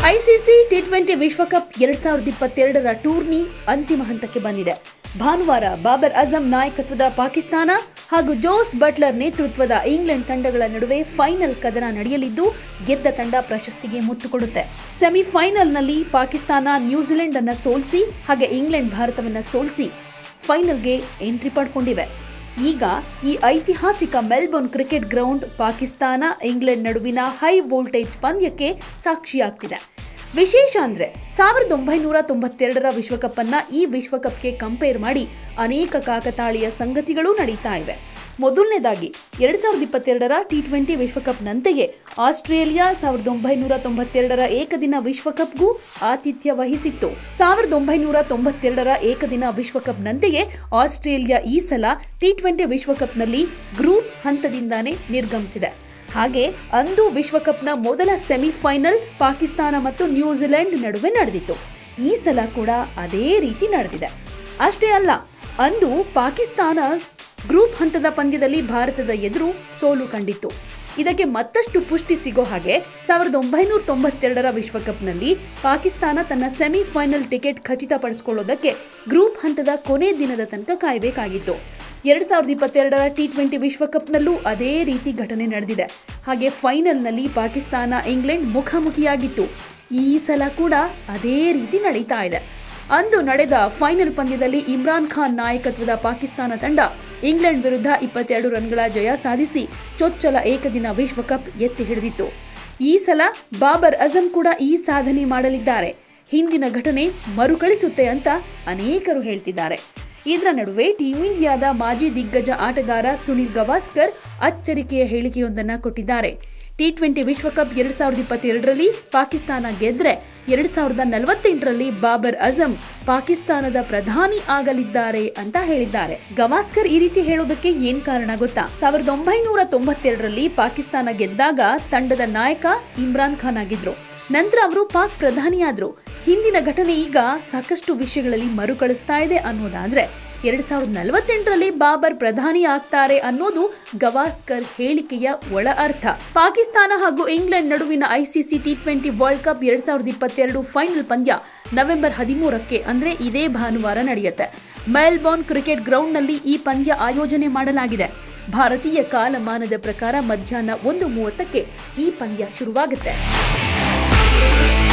ICC T twenty ವಿಶ್ವಕಪ್ ಎರಡ್ ಸಾವಿರದ ಇಪ್ಪತ್ತೆರಡರ ಟೂರ್ನಿ ಅಂತಿಮ ಹಂತಕ್ಕೆ ಬಂದಿದೆ ಭಾನುವಾರ ಬಾಬರ್ ಅಜಂ ನಾಯಕತ್ವದ ಪಾಕಿಸ್ತಾನ ಹಾಗೂ ಜೋಸ್ ಬಟ್ಲರ್ ನೇತೃತ್ವದ ಇಂಗ್ಲೆಂಡ್ ತಂಡಗಳ ನಡುವೆ ಫೈನಲ್ ಕದನ ನಡೆಯಲಿದ್ದು ಗೆದ್ದ ತಂಡ ಪ್ರಶಸ್ತಿಗೆ ಮುತ್ತು ಕೊಡುತ್ತೆ ಸೆಮಿಫೈನಲ್ನಲ್ಲಿ ಪಾಕಿಸ್ತಾನ ನ್ಯೂಜಿಲೆಂಡ್ ಅನ್ನ ಸೋಲಿಸಿ ಹಾಗೆ ಇಂಗ್ಲೆಂಡ್ ಭಾರತವನ್ನ ಸೋಲಿಸಿ ಫೈನಲ್ಗೆ ಎಂಟ್ರಿ ಪಡ್ಕೊಂಡಿವೆ ಈಗ ಈ ಐತಿಹಾಸಿಕ Melbourne Cricket Ground Pakistan England ನಡುವಿನ ಹೈ ವೋಲ್ಟೇಜ್ ಪಂದ್ಯಕ್ಕೆ ಸಾಕ್ಷಿಯಾಗ್ತಿದೆ ವಿಶೇಷ ಅಂದ್ರೆ ಸಾವಿರದ ಒಂಬೈನೂರ ತೊಂಬತ್ತೆರಡರ ವಿಶ್ವಕಪ್ ಅನ್ನ ಈ ವಿಶ್ವಕಪ್ಗೆ ಕಂಪೇರ್ ಮಾಡಿ ಅನೇಕ ಕಾಕತಾಳೀಯ ಸಂಗತಿಗಳು ನಡೀತಾ ಇವೆ ಮೊದಲನೇದಾಗಿ ಎರಡ್ ಸಾವಿರದ ಇಪ್ಪತ್ತೆರಡರ ಟಿ ಟ್ವೆಂಟಿ ವಿಶ್ವಕಪ್ನಂತೆಯೇ ಆಸ್ಟ್ರೇಲಿಯಾ ಸಾವಿರದ ಒಂಬೈನೂರ ತೊಂಬತ್ತೆರಡರ ಏಕದಿನ ವಿಶ್ವಕಪ್ಗೂ ಆತಿಥ್ಯ ವಹಿಸಿತ್ತು ಸಾವಿರದ ಒಂಬೈನೂರ ತೊಂಬತ್ತೆರಡರ ಏಕದಿನ ವಿಶ್ವಕಪ್ನಂತೆಯೇ ಆಸ್ಟ್ರೇಲಿಯಾ ಈ ಸಲ ಟಿ ಟ್ವೆಂಟಿ ವಿಶ್ವಕಪ್ನಲ್ಲಿ ಗ್ರೂಪ್ ಹಂತದಿಂದಾನೇ ನಿರ್ಗಮಿಸಿದೆ ಹಾಗೆ ಅಂದು ವಿಶ್ವಕಪ್ನ ಮೊದಲ ಸೆಮಿಫೈನಲ್ ಪಾಕಿಸ್ತಾನ ಮತ್ತು ನ್ಯೂಜಿಲೆಂಡ್ ನಡುವೆ ನಡೆದಿತ್ತು ಈ ಸಲ ಕೂಡ ಅದೇ ರೀತಿ ನಡೆದಿದೆ ಅಷ್ಟೇ ಅಲ್ಲ ಅಂದು ಪಾಕಿಸ್ತಾನ ಗ್ರೂಪ್ ಹಂತದ ಪಂದ್ಯದಲ್ಲಿ ಭಾರತದ ಎದುರು ಸೋಲು ಕಂಡಿತ್ತು ಇದಕ್ಕೆ ಮತ್ತಷ್ಟು ಪುಷ್ಟಿ ಸಿಗೋ ಹಾಗೆ ಸಾವಿರದ ಒಂಬೈನೂರ ತೊಂಬತ್ತೆರಡರ ವಿಶ್ವಕಪ್ನಲ್ಲಿ ಪಾಕಿಸ್ತಾನ ತನ್ನ ಸೆಮಿಫೈನಲ್ ಟಿಕೆಟ್ ಖಚಿತಪಡಿಸಿಕೊಳ್ಳೋದಕ್ಕೆ ಗ್ರೂಪ್ ಹಂತದ ಕೊನೆ ದಿನದ ತನಕ ಕಾಯಬೇಕಾಗಿತ್ತು ಎರಡ್ ಸಾವಿರದ ಇಪ್ಪತ್ತೆರಡರ ಟಿ ಟ್ವೆಂಟಿ ವಿಶ್ವಕಪ್ನಲ್ಲೂ ಅದೇ ರೀತಿ ಘಟನೆ ನಡೆದಿದೆ ಹಾಗೆ ಫೈನಲ್ನಲ್ಲಿ ಪಾಕಿಸ್ತಾನ ಇಂಗ್ಲೆಂಡ್ ಮುಖಾಮುಖಿಯಾಗಿತ್ತು ಈ ಸಲ ಕೂಡ ಅದೇ ರೀತಿ ನಡೀತಾ ಇದೆ ಅಂದು ನಡೆದ ಫೈನಲ್ ಪಂದ್ಯದಲ್ಲಿ ಇಮ್ರಾನ್ ಖಾನ್ ನಾಯಕತ್ವದ ಪಾಕಿಸ್ತಾನ ತಂಡ ಇಂಗ್ಲೆಂಡ್ ವಿರುದ್ಧ ಇಪ್ಪತ್ತೆರಡು ರನ್ಗಳ ಜಯ ಸಾಧಿಸಿ ಚೊಚ್ಚಲ ಏಕದಿನ ವಿಶ್ವಕಪ್ ಎತ್ತಿ ಹಿಡಿದಿತ್ತು ಈ ಸಲ ಬಾಬರ್ ಅಜಂ ಕೂಡ ಈ ಸಾಧನೆ ಮಾಡಲಿದ್ದಾರೆ ಹಿಂದಿನ ಘಟನೆ ಮರುಕಳಿಸುತ್ತೆ ಅಂತ ಅನೇಕರು ಹೇಳ್ತಿದ್ದಾರೆ ಇದರ ನಡುವೆ ಟೀಂ ಇಂಡಿಯಾದ ಮಾಜಿ ದಿಗ್ಗಜ ಆಟಗಾರ ಸುನಿಲ್ ಗವಾಸ್ಕರ್ ಅಚ್ಚರಿಕೆಯ ಹೇಳಿಕೆಯೊಂದನ್ನು ಕೊಟ್ಟಿದ್ದಾರೆ ಟಿ ಟ್ವೆಂಟಿ ವಿಶ್ವಕಪ್ ಎರಡ್ ಸಾವಿರದ ಇಪ್ಪತ್ತೆರಡರಲ್ಲಿ ಪಾಕಿಸ್ತಾನ ಗೆದ್ರೆ ಎರಡ್ ಸಾವಿರದ ನಲವತ್ತೆಂಟರಲ್ಲಿ ಬಾಬರ್ ಅಜಂ ಪಾಕಿಸ್ತಾನದ ಪ್ರಧಾನಿ ಆಗಲಿದ್ದಾರೆ ಅಂತ ಹೇಳಿದ್ದಾರೆ ಗವಾಸ್ಕರ್ ಈ ರೀತಿ ಹೇಳೋದಕ್ಕೆ ಏನ್ ಕಾರಣ ಗೊತ್ತಾ ಸಾವಿರದ ಒಂಬೈನೂರ ತೊಂಬತ್ತೆರಡರಲ್ಲಿ ಪಾಕಿಸ್ತಾನ ಗೆದ್ದಾಗ ತಂಡದ ನಾಯಕ ಇಮ್ರಾನ್ ಖಾನ್ ಆಗಿದ್ರು ನಂತರ ಅವರು ಪಾಕ್ ಪ್ರಧಾನಿಯಾದ್ರು ಹಿಂದಿನ ಘಟನೆ ಈಗ ಸಾಕಷ್ಟು ವಿಷಯಗಳಲ್ಲಿ ಮರುಕಳಿಸ್ತಾ ಇದೆ ಅನ್ನೋದಾದ್ರೆ ಎರಡ್ ಸಾವಿರದ ನಲವತ್ತೆಂಟರಲ್ಲಿ ಬಾಬರ್ ಪ್ರಧಾನಿ ಆಗ್ತಾರೆ ಅನ್ನೋದು ಗವಾಸ್ಕರ್ ಹೇಳಿಕೆಯ ಒಳ ಅರ್ಥ ಪಾಕಿಸ್ತಾನ ಹಾಗೂ ಇಂಗ್ಲೆಂಡ್ ನಡುವಿನ ICC T twenty world cup ಎರಡ್ ಸಾವಿರದ ಇಪ್ಪತ್ತೆರಡು ಫೈನಲ್ ಪಂದ್ಯ ನವೆಂಬರ್ ಹದಿಮೂರಕ್ಕೆ ಅಂದ್ರೆ ಇದೇ ಭಾನುವಾರ ನಡೆಯುತ್ತೆ ಮೆಲ್ಬೋರ್ನ್ ಕ್ರಿಕೆಟ್ ಗ್ರೌಂಡ್ನಲ್ಲಿ ಈ ಪಂದ್ಯ ಆಯೋಜನೆ ಮಾಡಲಾಗಿದೆ ಭಾರತೀಯ ಕಾಲಮಾನದ ಪ್ರಕಾರ ಮಧ್ಯಾಹ್ನ ಒಂದು ಮೂವತ್ತಕ್ಕೆ ಈ ಪಂದ್ಯ ಶುರುವಾಗುತ್ತೆ